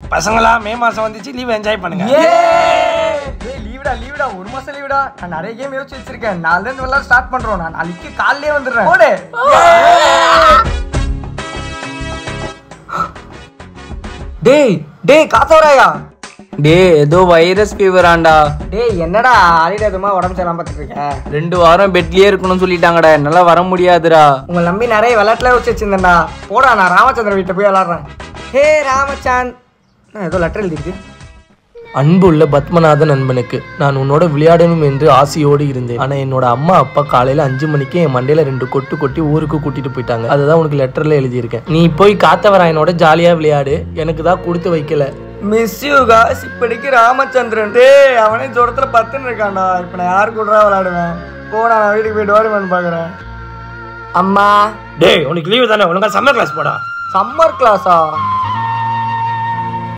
பசங்களா மே மாசம் வந்துச்சு லீவ் என்ஜாய் பண்ணுங்க ஏய் லீவுடா லீவுடா ஒரு மாசம் லீவுடா நான் நிறைய கேம் யோசிச்சு வச்சிருக்கேன் நாளைல இருந்து விளையாட ஸ்டார்ட் பண்றோம் நான் நாளைக்கு காலையிலே வந்துடுறேன் போடு டேய் டேய் காத்தவராயா டேய் ஏதோ வைரஸ் ஃபீவராண்டா டேய் என்னடா ஆடிடாதுமா உடம்பு சரியில்லாம பார்த்துட்டு இருக்க ரெண்டு வாரம் பெட்லயே இருக்கணும்னு சொல்லிட்டாங்கடா என்னால வர முடியாதுடா உங்களை நம்பி நிறைய விளையாட்டுல வச்சு வச்சிருந்தேன்டா போடா நான் ராமச்சந்திரன் வீட்டை போய் விளாட்றேன் ஹே ராமச்சாந்த் நான் ஏதோ லெட்டர் எழுதிருக்கு அன்புள்ள பத்மநாத நண்பனுக்கு நான் உன்னோட விளையாடணும் என்று ஆசையோடு இருந்தேன் ஆனா என்னோட அம்மா அப்பா காலையில அஞ்சு மணிக்கு என் மண்டையில ரெண்டு கொட்டு கொட்டி ஊருக்கு கூட்டிட்டு போயிட்டாங்க அதுதான் உனக்கு லெட்டர்ல எழுதியிருக்கேன் நீ போய் காத்தவராயனோட ஜாலியா விளையாடு எனக்கு தான் கொடுத்து வைக்கல மிஸ் யூ காஸ் இப்படிக்கு ராமச்சந்திரன் டேய் அவனே ஜோரத்தில் பத்துன்னு இருக்கான்டா இப்போ நான் யார் கூட விளையாடுவேன் போடா நான் வீட்டுக்கு போய் டோரிமன் பார்க்குறேன் அம்மா டேய் உனக்கு லீவு தானே ஒழுங்கா சம்மர் கிளாஸ் போடா சம்மர் கிளாஸா